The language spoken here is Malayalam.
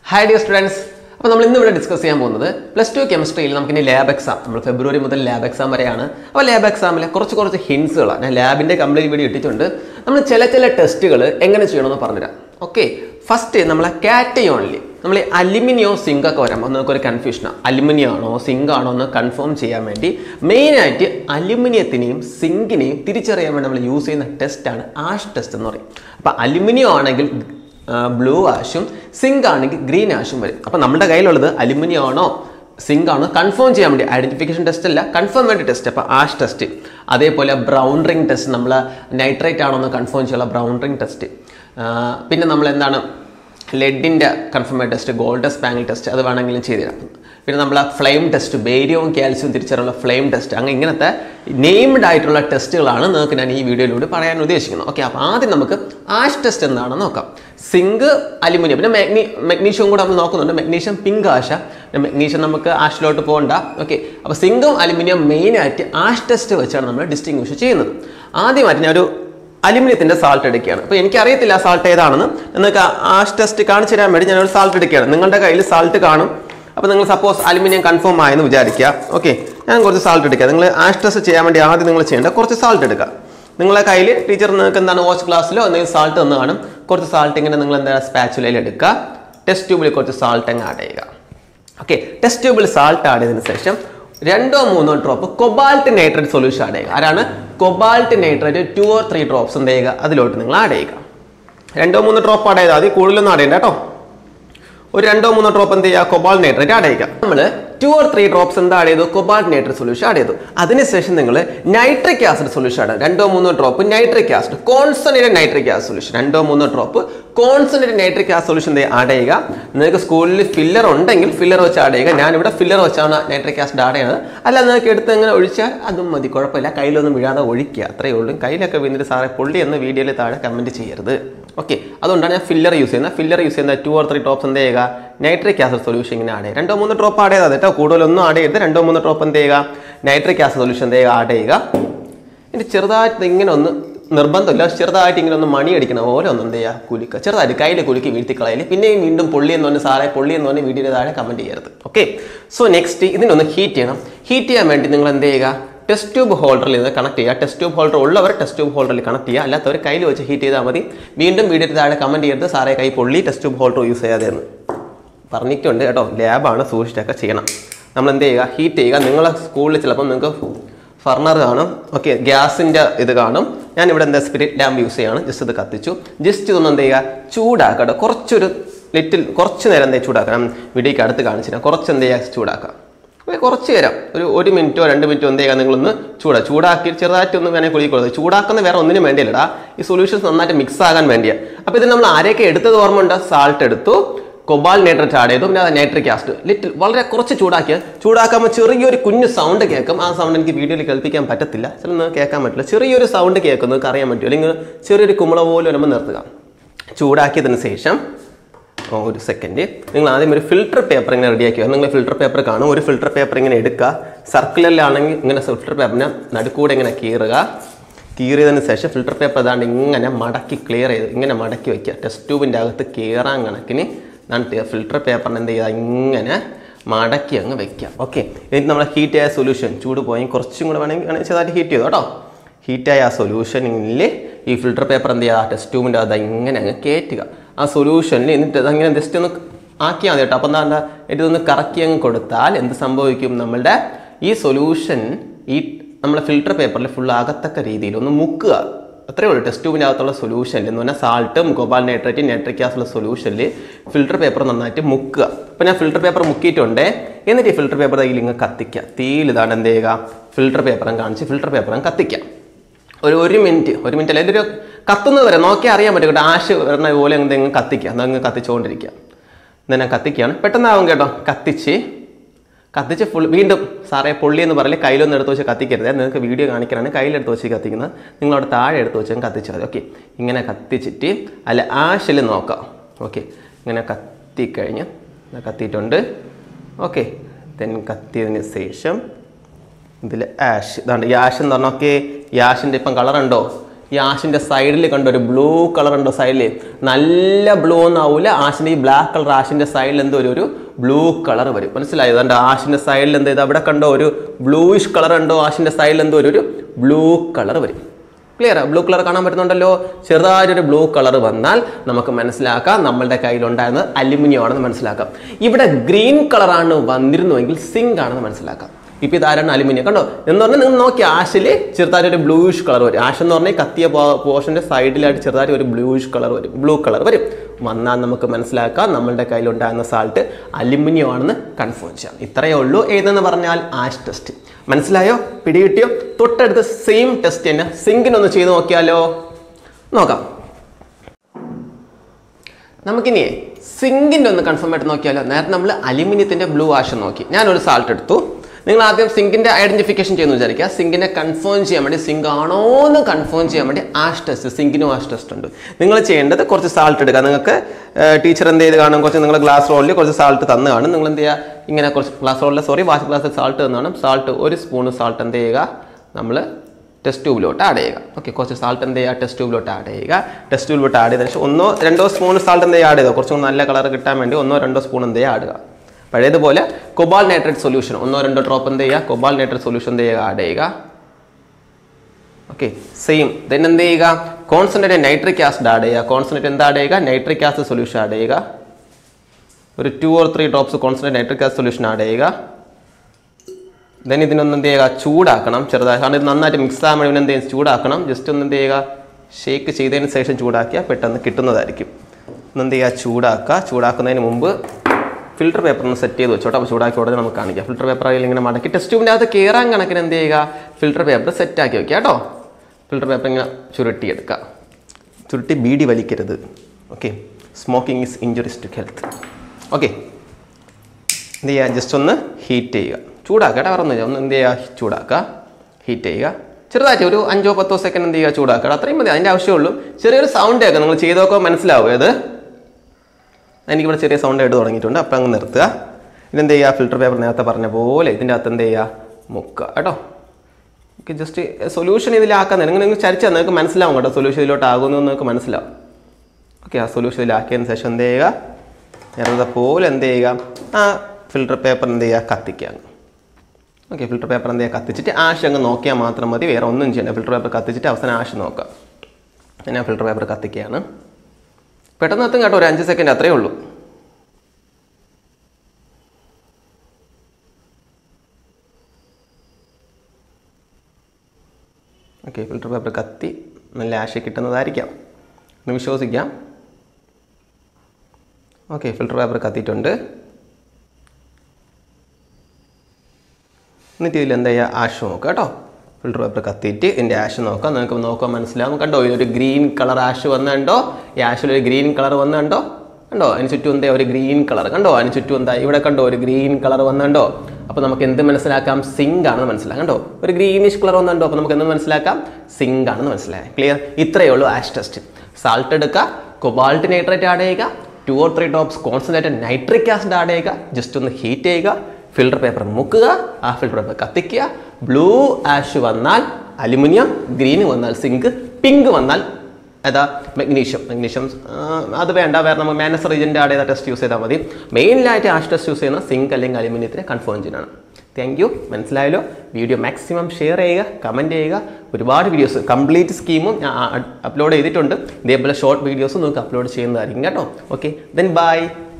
ഹായ് ഡിയർ സ്റ്റുഡൻസ് അപ്പോൾ നമ്മൾ ഇന്ന് ഇവിടെ ഡിസ്കസ് ചെയ്യാൻ പോകുന്നത് പ്ലസ് ടു കെമിസ്ട്രിയിൽ നമുക്കിനി ലാബ് എക്സാം നമ്മൾ ഫെബ്രുവരി മുതൽ ലാബ് എക്സാം വരെയാണ് അപ്പോൾ ലാബ് എക്സാമിലെ കുറച്ച് കുറച്ച് ഹിൻസുകളാണ് ഞാൻ ലാബിൻ്റെ കംപ്ലീറ്റ് വീഡിയോ ഇട്ടിട്ടുണ്ട് നമ്മൾ ചില ചില ടെസ്റ്റുകൾ എങ്ങനെ ചെയ്യണമെന്ന് പറഞ്ഞുതരാം ഓക്കെ ഫസ്റ്റ് നമ്മളെ കാറ്റയോണിൽ നമ്മൾ അലുമിനിയോ സിങ്ക് ഒക്കെ വരുമ്പോൾ നമുക്കൊരു കൺഫ്യൂഷനാണ് അലുമിനിയം ആണോ സിങ്ക് ആണോ എന്ന് കൺഫേം ചെയ്യാൻ വേണ്ടി മെയിനായിട്ട് അലുമിനിയത്തിനെയും സിങ്കിനെയും തിരിച്ചറിയാൻ വേണ്ടി നമ്മൾ യൂസ് ചെയ്യുന്ന ടെസ്റ്റാണ് ആഷ് ടെസ്റ്റ് എന്ന് പറയും അപ്പോൾ അലുമിനിയം ആണെങ്കിൽ ബ്ലൂ ആഷും സിങ്ക് ആണെങ്കിൽ ഗ്രീൻ ആഷും വരും അപ്പോൾ നമ്മുടെ കയ്യിലുള്ളത് അലുമിനിയം ആണോ സിങ്ക് ആണോ കൺഫേം ചെയ്യാൻ വേണ്ടി ഐഡന്റിഫിക്കേഷൻ ടെസ്റ്റ് അല്ല കൺഫേം വേണ്ടി ടെസ്റ്റ് അപ്പോൾ ആഷ് ടെസ്റ്റ് അതേപോലെ ബ്രൗൺ റിംഗ് ടെസ്റ്റ് നമ്മൾ നൈട്രേറ്റ് ആണോ എന്ന് കൺഫേം ചെയ്യാനുള്ള ബ്രൗൺ റിംഗ് ടെസ്റ്റ് പിന്നെ നമ്മൾ എന്താണ് ലെഡിൻ്റെ കൺഫർമേറ്റ് ടെസ്റ്റ് ഗോൾഡ് സ്പാങ്ങിൽ ടെസ്റ്റ് അത് വേണമെങ്കിലും ചെയ്തു തരാം പിന്നെ നമ്മൾ ഫ്ലെയിം ടെസ്റ്റ് ബേരിയവും കാൽസ്യവും തിരിച്ചറിയുള്ള ഫ്ലെയിം ടെസ്റ്റ് അങ്ങനെ ഇങ്ങനത്തെ നെയിംഡ് ആയിട്ടുള്ള ടെസ്റ്റുകളാണ് നിങ്ങൾക്ക് ഞാൻ ഈ വീഡിയോയിലൂടെ പറയാൻ ഉദ്ദേശിക്കുന്നത് ഓക്കെ അപ്പോൾ ആദ്യം നമുക്ക് ആഷ് ടെസ്റ്റ് എന്താണെന്ന് നോക്കാം സിങ്ക് അലുമിനിയം പിന്നെ മാഗ്നി മെഗ്നീഷ്യം കൂടെ നമ്മൾ നോക്കുന്നുണ്ട് മെഗ്നീഷ്യം പിങ്ക് ആശ മെഗ്നീഷ്യം നമുക്ക് ആഷിലോട്ട് പോകണ്ട ഓക്കെ അപ്പോൾ സിങ്കും അലുമിനിയം മെയിനായിട്ട് ആഷ് ടെസ്റ്റ് വെച്ചാണ് നമ്മൾ ഡിസ്റ്റിങ്വിഷ് ചെയ്യുന്നത് ആദ്യമായിട്ട് ഞാൻ ഒരു അലുമിനിയത്തിൻ്റെ സാൾട്ട് എടുക്കുകയാണ് അപ്പോൾ എനിക്കറിയത്തില്ല സാൾട്ട് ഏതാണെന്ന് നിങ്ങൾക്ക് ആഷ് ടെസ്റ്റ് കാണിച്ചു തരാൻ വേണ്ടി ഞാനൊരു സാൾട്ട് എടുക്കുകയാണ് നിങ്ങളുടെ കയ്യിൽ സാൾട്ട് കാണും അപ്പോൾ നിങ്ങൾ സപ്പോസ് അലുമിനിയം കൺഫേം ആയെന്ന് വിചാരിക്കുക ഓക്കെ ഞാൻ കുറച്ച് സാൾട്ട് എടുക്കുക നിങ്ങൾ ആഷ് ടെസ്റ്റ് ചെയ്യാൻ വേണ്ടി ആദ്യം നിങ്ങൾ ചെയ്യേണ്ട കുറച്ച് സാൾട്ട് എടുക്കുക നിങ്ങളെ കയ്യിൽ ടീച്ചർ നിങ്ങൾക്ക് എന്താണ് വാച്ച് ക്ലാസ്സിലോ എന്തെങ്കിലും സാൾട്ട് തന്നു കാണും കുറച്ച് സാൾട്ട് ഇങ്ങനെ നിങ്ങൾ എന്താ സ്പാച്ചുലയിൽ എടുക്കുക ടെസ്റ്റ് ട്യൂബിൽ കുറച്ച് സാൾട്ട് അങ്ങ് ആഡ് ചെയ്യുക ഓക്കെ ടെസ്റ്റ് ട്യൂബിൽ സാൾട്ട് ആഡ് ചെയ്തതിന് ശേഷം രണ്ടോ മൂന്നോ drop cobalt nitrate solution add ചെയ്യുക ആരാണ് cobalt nitrate two or three drops എന്ത് ചെയ്യുക അതിലോട്ട് നിങ്ങൾ ആഡ് ചെയ്യുക രണ്ടോ മൂന്നോ ഡ്രോപ്പ് ആഡ് ചെയ്താൽ മതി കൂടുതലൊന്നും ആഡ് ചെയ്യണ്ട കേട്ടോ ഒരു രണ്ടോ മൂന്നോ ഡ്രോപ്പ് എന്ത് ചെയ്യുക കൊബാൾ നൈട്രേറ്റ് ആഡ് ചെയ്യുക നമ്മൾ ടു ഓർ ത്രീ ഡ്രോപ്സ് എന്താ ആഡ് ചെയ്തു കൊബാൾ നൈട്രേറ്റ് സൊല്യൂഷൻ ആഡ് ചെയ്തു അതിനുശേഷം നിങ്ങൾ നൈട്രിക് ആസിഡ് സൊല്യൂഷൻ ആഡ് രണ്ടോ മൂന്നോ drop nitric acid concentrated nitric acid solution രണ്ടോ മൂന്നോ drop concentrated nitric acid solution add ചെയ്യുക നിങ്ങൾക്ക് സ്കൂളിൽ ഫില്ലർ ഉണ്ടെങ്കിൽ ഫില്ലർ വെച്ച് ആഡ് ചെയ്യുക ഞാനിവിടെ ഫില്ലർ വെച്ചാണ് നൈട്രിക് ആസിഡ് ആഡ് ചെയ്യുന്നത് അല്ല നിങ്ങൾക്ക് എടുത്ത് ഇങ്ങനെ ഒഴിച്ചാൽ അതും മതി കുഴപ്പമില്ല കയ്യിലൊന്നും വീഴാതെ ഒഴിക്കുക അത്രയേ ഉള്ളൂ കയ്യിലൊക്കെ വീണിട്ട് സാറേ പൊള്ളി എന്ന് വീഡിയോയിൽ താഴെ കമൻറ്റ് ചെയ്യരുത് ഓക്കെ അതുകൊണ്ടാണ് ഞാൻ ഫില്ലർ യൂസ് ചെയ്യുന്നത് ഫില്ലർ യൂസ് ചെയ്യുന്ന ടു ഓർ ത്രീ ഡ്രോപ്സ് എന്ത് ചെയ്യുക നൈട്രിക് ആസിഡ് സൊല്യൂഷൻ ഇങ്ങനെ ആഡ് ചെയ്യുക രണ്ടോ മൂന്ന് ഡ്രോപ്പ് ആഡ് ചെയ്താൽ കേട്ടോ കൂടുതലൊന്നും ആഡ് ചെയ്ത് രണ്ടോ മൂന്ന് ഡ്രോപ്പ് എന്ത് ചെയ്യുക നൈട്രിക് ആസിഡ് സൊല്യൂഷൻ എന്ത് ചെയ്യുക ആഡ് ചെയ്യുക ഇനി ചെറുതായിട്ട് ഇങ്ങനെ ഒന്ന് നിർബന്ധമില്ല ചെറുതായിട്ട് ഇങ്ങനെ ഒന്ന് മണി അടിക്കണ പോലെ ഒന്ന് എന്ത് ചെയ്യുക കുലുക്കുക ചെറുതായിട്ട് കയ്യിൽ കുലുക്കി വീഴ്ത്തി കളയല് പിന്നെയും വീണ്ടും പൊള്ളി എന്ന് പറഞ്ഞ് സാറേ പൊള്ളി എന്ന് പറഞ്ഞ് വീഡിയോയുടെ താഴെ കമൻറ്റ് ചെയ്യരുത് ഓക്കെ സോ നെക്സ്റ്റ് ഇതിനൊന്ന് ഹീറ്റ് ചെയ്യണം ഹീറ്റ് ചെയ്യാൻ വേണ്ടി നിങ്ങൾ എന്ത് ചെയ്യുക ടെസ്റ്റ് ട്യൂബ് ഹോൾഡറിൽ നിന്ന് കണക്ട് ചെയ്യുക ടെസ്റ്റ് ട്യൂബ് ഹോൾഡർ ഉള്ളവർ ടെസ്റ്റ് ട്യൂബ് ഹോൾഡറിൽ കണക്ട് ചെയ്യുക അല്ലാത്തവർ കയ്യിൽ വെച്ച് ഹീറ്റ് ചെയ്താൽ മതി വീണ്ടും വീഡിയോയുടെ താഴെ കമൻറ്റ് ചെയ്യരുത് സാറേ കൈ പൊള്ളി ടെസ്റ്റ് ട്യൂബ് ഹോൾഡർ യൂസ് ചെയ്യാതെ എന്ന് പറഞ്ഞിട്ടുണ്ട് കേട്ടോ ലാബാണ് സൂക്ഷിച്ചൊക്കെ ചെയ്യണം നമ്മൾ എന്ത് ചെയ്യുക ഹീറ്റ് ചെയ്യുക നിങ്ങളെ സ്കൂളിൽ ചിലപ്പോൾ നിങ്ങൾക്ക് ഫർണർ കാണും ഓക്കെ ഗ്യാസിൻ്റെ ഇത് കാണും ഞാൻ ഇവിടെ എന്താ സ്പിരിറ്റ് ലാമ്പ് യൂസ് ചെയ്യാണ് ജസ്റ്റ് ഇത് കത്തിച്ചു ജസ്റ്റ് ഇതൊന്ന് എന്ത് ചെയ്യുക ചൂടാക്കട്ടെ കുറച്ചൊരു ലിറ്റിൽ കുറച്ച് നേരം എന്താ ചൂടാക്കണം വീഡിയോക്ക് അടുത്ത് കാണിച്ചില്ല കുറച്ച് എന്ത് ചെയ്യുക ചൂടാക്കാം അപ്പോൾ കുറച്ച് നേരം ഒരു ഒരു മിനിറ്റോ രണ്ട് മിനിറ്റോ എന്ത് ചെയ്യുക നിങ്ങളൊന്ന് ചൂടാ ചൂടാക്കി ചെറുതായിട്ടൊന്ന് വേണമെങ്കിൽ കുലുക്കി കൊടുത്തു ചൂടാക്കുന്ന വേറെ ഒന്നിനും വേണ്ടിയില്ലടാ ഈ സൊല്യൂഷൻസ് നന്നായിട്ട് മിക്സ് ആകാൻ വേണ്ടിയാണ് അപ്പോൾ ഇത് നമ്മൾ ആരെയൊക്കെ എടുത്തത് ഓർമ്മ ഉണ്ട് സാൾട്ട് എടുത്തു കൊബാൾ നൈട്രേറ്റ് ആഡ് ചെയ്തു പിന്നെ അത് നൈട്രിക് ആസിഡ് ലിറ്റിൽ വളരെ കുറച്ച് ചൂടാക്കിയ ചൂടാക്കുമ്പോൾ ചെറിയൊരു കുഞ്ഞു സൗണ്ട് കേൾക്കും ആ സൗണ്ട് എനിക്ക് വീഡിയോയിൽ കേൾപ്പിക്കാൻ പറ്റത്തില്ല ചില കേൾക്കാൻ പറ്റില്ല ചെറിയൊരു സൗണ്ട് കേൾക്കും നിങ്ങൾക്ക് അറിയാൻ പറ്റും അല്ലെങ്കിൽ ചെറിയൊരു കുമ്പള പോലും നമ്മൾ നിർത്തുക ചൂടാക്കിയതിന് ശേഷം ഓ, ഒരു സെക്കൻഡ് നിങ്ങൾ ആദ്യം ഒരു ഫിൽറ്റർ പേപ്പർ ഇങ്ങനെ റെഡിയാക്കുക നിങ്ങൾ ഫിൽറ്റർ പേപ്പർ കാണും ഒരു ഫിൽറ്റർ പേപ്പർ ഇങ്ങനെ എടുക്കുക സർക്കിളിലാണെങ്കിൽ ഇങ്ങനെ ഫിൽറ്റർ പേപ്പറിനെ നടുക്കൂടെ ഇങ്ങനെ കീറുക കീറിയതിന് ശേഷം ഫിൽറ്റർ പേപ്പർ ഏതാണ്ട് ഇങ്ങനെ മടക്കി ക്ലിയർ ചെയ്ത് ഇങ്ങനെ മടക്കി വയ്ക്കുക ടെസ്റ്റ് ട്യൂബിൻ്റെ അകത്ത് കീറാൻ കണക്കിന് ഞാൻ ഫിൽറ്റർ പേപ്പറിന് എന്ത് ചെയ്യുക ഇങ്ങനെ മടക്കി അങ്ങ് വെക്കുക ഓക്കെ എന്നിട്ട് നമ്മൾ ഹീറ്റ് ആയ സൊല്യൂഷൻ ചൂട് പോയി കുറച്ചും കൂടെ വേണമെങ്കിൽ വേണമെങ്കിൽ ചെറുതായിട്ട് ഹീറ്റ് ചെയ്തു കേട്ടോ ഹീറ്റായ ആ സൊല്യൂഷനിൽ ഈ ഫിൽറ്റർ പേപ്പർ എന്ത് ചെയ്യുക ടെസ്റ്റ് ട്യൂബിൻ്റെ അത് ഇങ്ങനെ അങ്ങ് കയറ്റുക ആ സൊല്യൂഷനിൽ എന്നിട്ട് അതങ്ങനെ ജസ്റ്റ് ഒന്ന് ആക്കിയാൽ മതി കേട്ടോ അപ്പം എന്താ ഇതൊന്ന് കറക്കി അങ്ങ് കൊടുത്താൽ എന്ത് സംഭവിക്കും നമ്മളുടെ ഈ സൊല്യൂഷൻ ഈ നമ്മളെ ഫിൽറ്റർ പേപ്പറിൽ ഫുൾ ആകത്തക്ക രീതിയിൽ ഒന്ന് മുക്കുക അത്രയേ ഉള്ളൂ ടെസ്റ്റ് ട്യൂബിൻ്റെ അകത്തുള്ള സൊല്യൂഷനിൽ എന്ന് പറഞ്ഞാൽ സാൾട്ടും ഗോപാൽ നൈട്രേറ്റ് നൈട്രിക് ആസിലുള്ള സൊല്യൂഷനിൽ ഫിൽറ്റർ പേപ്പർ നന്നായിട്ട് മുക്കുക അപ്പോൾ ഞാൻ ഫിൽറ്റർ പേപ്പർ മുക്കിയിട്ടുണ്ട് എന്നിട്ട് ഈ ഫിൽറ്റർ പേപ്പർ കയ്യിൽ ഇങ്ങ് കത്തിക്കുക തീയിൽ ഇതാണ് എന്ത് ചെയ്യുക ഫിൽറ്റർ പേപ്പറും കാണിച്ച് ഫിൽറ്റർ പേപ്പറും കത്തിക്കുക ഒരു ഒരു മിനിറ്റ് ഒരു മിനിറ്റ് അല്ല ഇതൊരു കത്തുന്നത് വരെ നോക്കിയാൽ അറിയാൻ പറ്റും കേട്ടോ ആശ് വരണ പോലെ എന്തെങ്കിലും കത്തിക്കുക അതങ്ങ് കത്തിച്ചുകൊണ്ടിരിക്കുക ഇതെന്നെ കത്തിക്കുകയാണ് പെട്ടെന്നാവും കേട്ടോ കത്തിച്ച് കത്തിച്ച് ഫുൾ വീണ്ടും സാറേ പൊള്ളി എന്ന് പറയില്ല കയ്യിലൊന്നും എടുത്ത് വെച്ച് കത്തിക്കരുത് നിങ്ങൾക്ക് വീഡിയോ കാണിക്കാനാണ് കയ്യിലെടുത്ത് വെച്ച് കത്തിക്കുന്നത് നിങ്ങളവിടെ താഴെ എടുത്ത് വെച്ച് കത്തിച്ചാൽ മതി ഓക്കെ ഇങ്ങനെ കത്തിച്ചിട്ട് അല്ല ആഷിൽ നോക്കാം ഓക്കെ ഇങ്ങനെ കത്തിക്കഴിഞ്ഞ് ദാ കത്തിയിട്ടുണ്ട് ഓക്കെ ദെൻ കത്തിയതിന് ശേഷം ഇതിൽ ആഷ് ഇതാണ്ട് ഈ ആഷ് എന്ന് പറഞ്ഞാൽ ഓക്കെ ഈ ആഷിൻ്റെ ഇപ്പം കളറുണ്ടോ ഈ ആഷിൻ്റെ സൈഡിൽ കണ്ടോ ഒരു ബ്ലൂ കളർ ഉണ്ടോ സൈഡിൽ നല്ല ബ്ലൂ ഒന്നും ആവൂല ആഷിൻ്റെ ഈ ബ്ലാക്ക് കളർ ആഷിൻ്റെ സൈഡിൽ എന്തോ ഒരു ഒരു ബ്ലൂ കളർ വരും മനസ്സിലായോ അതുകൊണ്ട് ആഷിൻ്റെ സൈഡിൽ എന്ത് ചെയ്ത് അവിടെ കണ്ടോ ഒരു ബ്ലൂയിഷ് കളർ ഉണ്ടോ ആഷിൻ്റെ സൈഡിൽ എന്തോ ഒരു ഒരു ബ്ലൂ കളർ വരും ക്ലിയർ ബ്ലൂ കളർ കാണാൻ പറ്റുന്നുണ്ടല്ലോ ചെറുതായിട്ടൊരു ബ്ലൂ കളർ വന്നാൽ നമുക്ക് മനസ്സിലാക്കാം നമ്മളുടെ കയ്യിലുണ്ടായിരുന്നത് അലുമിനിയം ആണെന്ന് മനസ്സിലാക്കാം ഇവിടെ ഗ്രീൻ കളറാണ് വന്നിരുന്നുവെങ്കിൽ സിങ്ക് ആണെന്ന് മനസ്സിലാക്കാം ഇപ്പൊ ഇതാരാണ് അലുമിനിയം കണ്ടോ എന്ന് പറഞ്ഞാൽ നിങ്ങൾ നോക്കി ആഷിൽ ചെറുതായിട്ട് ഒരു ബ്ലൂയിഷ് കളർ വരും ആഷ് എന്ന് പറഞ്ഞാൽ ഈ കത്തിയ പോർഷന്റെ സൈഡിലായിട്ട് ചെറുതായിട്ട് ഒരു ബ്ലൂയിഷ് കളർ വരും ബ്ലൂ കളർ വരും വന്നാൽ നമുക്ക് മനസ്സിലാക്കാം നമ്മളുടെ കയ്യിലുണ്ടാകുന്ന സാൾട്ട് അലുമിനിയം ആണെന്ന് കൺഫേം ചെയ്യാം ഇത്രയേ ഉള്ളൂ ഏതെന്ന് പറഞ്ഞാൽ ആഷ് ടെസ്റ്റ് മനസ്സിലായോ പിടികിട്ടിയോ തൊട്ടടുത്ത് സെയിം ടെസ്റ്റ് തന്നെ സിങ്കിനൊന്ന് ചെയ്ത് നോക്കിയാലോ നോക്കാം നമുക്കിനി സിങ്കിൻ്റെ ഒന്ന് കൺഫേം ആയിട്ട് നോക്കിയാലോ നേരത്തെ നമ്മൾ അലുമിനിയത്തിൻ്റെ ബ്ലൂ ആഷ് നോക്കി ഞാനൊരു സാൾട്ട് എടുത്തു നിങ്ങൾ ആദ്യം സിങ്കിൻ്റെ ഐഡന്റിഫിക്കേഷൻ ചെയ്യുന്നു വിചാരിക്കുക സിങ്കിനെ കൺഫേം ചെയ്യാൻ വേണ്ടി സിങ്ക് ആണോ എന്ന് കൺഫേം ചെയ്യാൻ വേണ്ടി ആഷ് ടെസ്റ്റ് സിങ്കിനും ആഷ് ടെസ്റ്റ് ഉണ്ട് നിങ്ങൾ ചെയ്യേണ്ടത് കുറച്ച് സാൾട്ട് എടുക്കുക നിങ്ങൾക്ക് ടീച്ചർ എന്ത് ചെയ്ത് കാണും കുറച്ച് നിങ്ങൾ ഗ്ലാസ് റോളിൽ കുറച്ച് സാൾട്ട് തന്ന് കാണും നിങ്ങൾ എന്ത് ചെയ്യുക ഇങ്ങനെ കുറച്ച് ഗ്ലാസ് റോളിൽ സോറി വാഷ് ഗ്ലാസ്സിൽ സാൾട്ട് തന്ന് കാണും സാൾട്ട് ഒരു സ്പൂൺ സാൾട്ട് എന്ത് ചെയ്യുക നമ്മൾ ടെസ്റ്റ് ട്യൂബിലോട്ട് ആഡ് ചെയ്യുക ഓക്കെ കുറച്ച് സാൾട്ട് എന്ത് ചെയ്യുക ടെസ്റ്റ് ട്യൂബിലോട്ട് ആഡ് ചെയ്യുക ടെസ്റ്റ് ട്യൂബിലോട്ട് ആഡ് ചെയ്തതിന് ശേഷം ഒന്നോ രണ്ടോ സ്പൂൺ സാൾട്ട് എന്ത് ചെയ്യുക ആഡ് ചെയ്യുക കുറച്ചും നല്ല കളർ കിട്ടാൻ വേണ്ടി ഒന്നോ രണ്ടോ സ്പൂൺ എന്ത് ചെയ്യുക ആഡ് ചെയ്യുക പഴയതുപോലെ കൊബാൾ നൈട്രേറ്റ് സൊല്യൂഷൻ ഒന്നോ രണ്ടോ ഡ്രോപ്പ് എന്ത് ചെയ്യുക കൊബാൾ നൈട്രേറ്റ് സൊല്യൂഷൻ എന്ത് ചെയ്യുക ആഡ് ചെയ്യുക ഓക്കെ സെയിം ദെൻ എന്ത് ചെയ്യുക കോൺസെൻട്രേറ്റ് നൈട്രിക് ആസിഡ് ആഡ് ചെയ്യുക കോൺസെൻട്രേറ്റ് എന്താ ആഡ് ചെയ്യുക നൈട്രിക് ആസിഡ് സൊല്യൂഷൻ ആഡ് ചെയ്യുക ഒരു two or three drops concentrate nitric acid solution add ചെയ്യുക ദെൻ ഇതിനൊന്ന് എന്ത് ചെയ്യുക ചൂടാക്കണം ചെറുതായി കാരണം ഇത് നന്നായിട്ട് മിക്സ് ആകാൻ വേണ്ടി എന്ത് ചെയ്യും ചൂടാക്കണം ജസ്റ്റ് ഒന്ന് എന്ത് ചെയ്യുക ഷേക്ക് ചെയ്തതിന് ശേഷം ചൂടാക്കിയാൽ പെട്ടെന്ന് കിട്ടുന്നതായിരിക്കും ഒന്ന് എന്ത് ചെയ്യുക ചൂടാക്കുക ചൂടാക്കുന്നതിന് മുമ്പ് ഫിൽറ്റർ പേപ്പർ ഒന്ന് സെറ്റ് ചെയ്ത് വെച്ചോട്ടെ അപ്പോൾ ചൂടാക്കി ഉടനെ നമുക്ക് കാണിക്കാം ഫിൽറ്റർ പേപ്പർ അതിൽ ഇങ്ങനെ മടക്കി ടെസ്റ്റ് ട്യൂബിൻ്റെ അകത്ത് കയറാൻ കണക്കിന് എന്ത് ചെയ്യുക ഫിൽറ്റർ പേപ്പർ സെറ്റ് ആക്കി വെക്കുക കേട്ടോ ഫിൽറ്റർ പേപ്പർ ഇങ്ങനെ ചുരുട്ടിയെടുക്കുക ചുരുട്ടി ബീഡി വലിക്കരുത് okay smoking is injuries to health okay എന്ത് ചെയ്യുക ജസ്റ്റ് ഒന്ന് ഹീറ്റ് ചെയ്യുക ചൂടാക്കുക കേട്ടോ പറഞ്ഞു ഒന്ന് എന്ത് ചെയ്യുക ചൂടാക്കുക ഹീറ്റ് ചെയ്യുക ചെറുതായിട്ട് ഒരു അഞ്ചോ പത്തോ സെക്കൻഡ് എന്ത് ചെയ്യുക ചൂടാക്കുക അത്രയും മതി അതിൻ്റെ ആവശ്യമുള്ളൂ ചെറിയൊരു സൗണ്ട് കേൾക്കുക നിങ്ങൾ ചെയ്തൊക്കെ മനസ്സിലാവും ഏത് എനിക്കിവിടെ ചെറിയ സൗണ്ട് ആയിട്ട് തുടങ്ങിയിട്ടുണ്ട് അപ്പം അങ്ങ് നിർത്തുക ഇതെന്ത് ചെയ്യുക ഫിൽറ്റർ പേപ്പർ നേരത്തെ പറഞ്ഞ പോലെ ഇതിൻ്റെ അകത്ത് എന്ത് ചെയ്യുക മുക്കുക കേട്ടോ ഓക്കെ ജസ്റ്റ് സൊല്യൂഷൻ ഇതിലാക്കാൻ നിങ്ങൾ നിങ്ങൾ ചരിച്ചാൽ നിങ്ങൾക്ക് മനസ്സിലാവും കേട്ടോ സൊല്യൂഷൻ ഇതിലോട്ട് ആകുന്നു എന്ന് നിങ്ങൾക്ക് മനസ്സിലാവും ഓക്കെ ആ സൊല്യൂഷൻ ഇതിലാക്കിയതിന് ശേഷം എന്ത് ചെയ്യുക നേരത്തെ പോലെ എന്ത് ചെയ്യുക ആ ഫിൽറ്റർ പേപ്പർ എന്ത് ചെയ്യുക കത്തിക്കുക അങ്ങ് ഓക്കെ ഫിൽറ്റർ പേപ്പർ എന്ത് ചെയ്യുക കത്തിച്ചിട്ട് ആഷ് അങ്ങ് നോക്കിയാൽ മാത്രം മതി വേറെ ഒന്നും ചെയ്യണ്ട ഫിൽറ്റർ പേപ്പർ കത്തിച്ചിട്ട് അവസാനം ആഷ് നോക്കാം ഞാൻ ഫിൽറ്റർ പേപ്പർ കത്തിക്കുകയാണ് പെട്ടെന്ന് എത്തും കേട്ടോ ഒരു അഞ്ച് സെക്കൻഡ് അത്രയേ ഉള്ളൂ ഓക്കെ ഫിൽറ്റർ പേപ്പർ കത്തി നല്ല ആശ കിട്ടുന്നതായിരിക്കാം എന്ന് വിശ്വസിക്കാം ഓക്കെ ഫിൽറ്റർ പേപ്പർ കത്തിയിട്ടുണ്ട് എന്നിട്ട് ഇതിൽ എന്താ ചെയ്യുക ആഷ് നോക്കുക കേട്ടോ ഫിൽറ്റർ പേപ്പർ കത്തിയിട്ട് ഇതിൻ്റെ ആഷ് നോക്കാം നിങ്ങൾക്ക് നോക്കാൻ മനസ്സിലാവും കണ്ടോ ഇതിലൊരു ഗ്രീൻ കളർ ആഷ് വന്നുണ്ടോ ഈ ആഷിലൊരു ഗ്രീൻ കളർ വന്നുണ്ടോ കണ്ടോ അതിന് ചുറ്റും എന്താ ഒരു ഗ്രീൻ കളർ കണ്ടോ അതിന് ചുറ്റും എന്താ ഇവിടെ കണ്ടോ ഒരു ഗ്രീൻ കളർ വന്നുണ്ടോ അപ്പോൾ നമുക്ക് എന്ത് മനസ്സിലാക്കാം സിങ്ക് ആണെന്ന് മനസ്സിലാക്കാം കണ്ടോ ഒരു ഗ്രീനിഷ് കളർ വന്നുണ്ടോ അപ്പോൾ നമുക്ക് എന്ത് മനസ്സിലാക്കാം സിങ്ക് ആണെന്ന് മനസ്സിലാക്കാം ക്ലിയർ ഇത്രയേ ഉള്ളൂ ആഷ് ടെസ്റ്റ് സാൾട്ട് എടുക്കുക കൊബാൾട്ട് നൈട്രേറ്റ് ആഡ് ചെയ്യുക two or three drops concentrated nitric acid add ചെയ്യുക ജസ്റ്റ് ഒന്ന് ഹീറ്റ് ചെയ്യുക ഫിൽറ്റർ പേപ്പർ മുക്കുക ആ ഫിൽറ്റർ പേപ്പർ കത്തിക്കുക ബ്ലൂ ആഷ് വന്നാൽ അലുമിനിയം ഗ്രീൻ വന്നാൽ സിങ്ക് പിങ്ക് വന്നാൽ ഏതാ മഗ്നീഷ്യം മഗ്നീഷ്യം അത് വേണ്ട വേറെ നമ്മൾ മാനസ് റീജൻ്റെ ആഡ് ചെയ്ത ടെസ്റ്റ് യൂസ് ചെയ്താൽ മതി മെയിനിലായിട്ട് ആഷ് ടെസ്റ്റ് യൂസ് ചെയ്യുന്ന സിങ്ക് അല്ലെങ്കിൽ അലുമിനിയത്തിനെ കൺഫേം ചെയ്യാനാണ് താങ്ക് യു മനസ്സിലായല്ലോ വീഡിയോ മാക്സിമം ഷെയർ ചെയ്യുക കമൻറ്റ് ചെയ്യുക ഒരുപാട് വീഡിയോസ് കംപ്ലീറ്റ് സ്കീമും ഞാൻ അപ്ലോഡ് ചെയ്തിട്ടുണ്ട് ഇതേപോലെ ഷോർട്ട് വീഡിയോസും നിങ്ങൾക്ക് അപ്ലോഡ് ചെയ്യുന്നതായിരിക്കും കേട്ടോ ഓക്കെ ദെൻ ബൈ